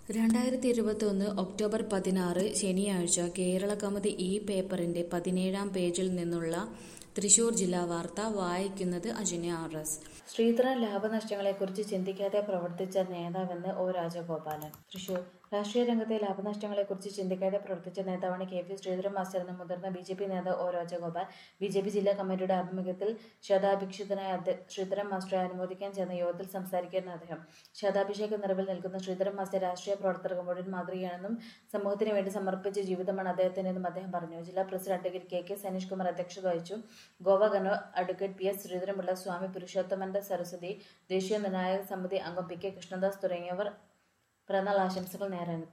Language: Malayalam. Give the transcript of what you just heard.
രണ്ടായിരത്തി ഇരുപത്തൊന്ന് ഒക്ടോബർ പതിനാറ് ശനിയാഴ്ച കേരള കൗമുദി ഈ പേപ്പറിന്റെ പതിനേഴാം പേജിൽ നിന്നുള്ള തൃശൂർ ജില്ലാ വാർത്ത വായിക്കുന്നത് അജിന ആർ എസ് ശ്രീധരൻ ലാഭനഷ്ടങ്ങളെക്കുറിച്ച് ചിന്തിക്കാതെ പ്രവർത്തിച്ച നേതാവെന്ന് ഒ രാജഗോപാലൻ തൃശൂർ രാഷ്ട്രീയ രംഗത്തെ ലാഭനഷ്ടങ്ങളെക്കുറിച്ച് ചിന്തിക്കാതെ പ്രവർത്തിച്ച നേതാവാണ് കെ പി ശ്രീധരൻ മാസ്റ്റർ എന്ന മുതിർന്ന ബി ജെ പി നേതാവ് O Rajagopal B J P ജില്ലാ കമ്മിറ്റിയുടെ ആഭിമുഖ്യത്തിൽ ശതാഭിക്ഷിതനായ അധ്യ- ശ്രീധരൻ മാസ്റ്ററെ അനുമോദിക്കാൻ ചേർന്ന യോഗത്തിൽ സംസാരിക്കുന്ന അദ്ദേഹം ശതാഭിഷേക നിറവിൽ നിൽക്കുന്ന ശ്രീധരൻ മാസ്റ്റർ രാഷ്ട്രീയ പ്രവർത്തകർക്ക് മുഴുവൻ മാതൃകയാണെന്നും സമൂഹത്തിന് വേണ്ടി സമർപ്പിച്ച ജീവിതമാണ് അദ്ദേഹത്തിനെന്നും അദ്ദേഹം പറഞ്ഞു ജില്ലാ president advocate K K Saneesh Kumar അധ്യക്ഷത വഹിച്ചു Goa governor advocate P S Sreedharan Pillai Swami പുരുഷോത്തമന്റെ സരസ്വതി ദേശീയ നിർണായക സമിതി അംഗം പി കെ കൃഷ്ണദാസ് തുടങ്ങിയവർ പിറന്നാൾ ആശംസകൾ നേരാൻ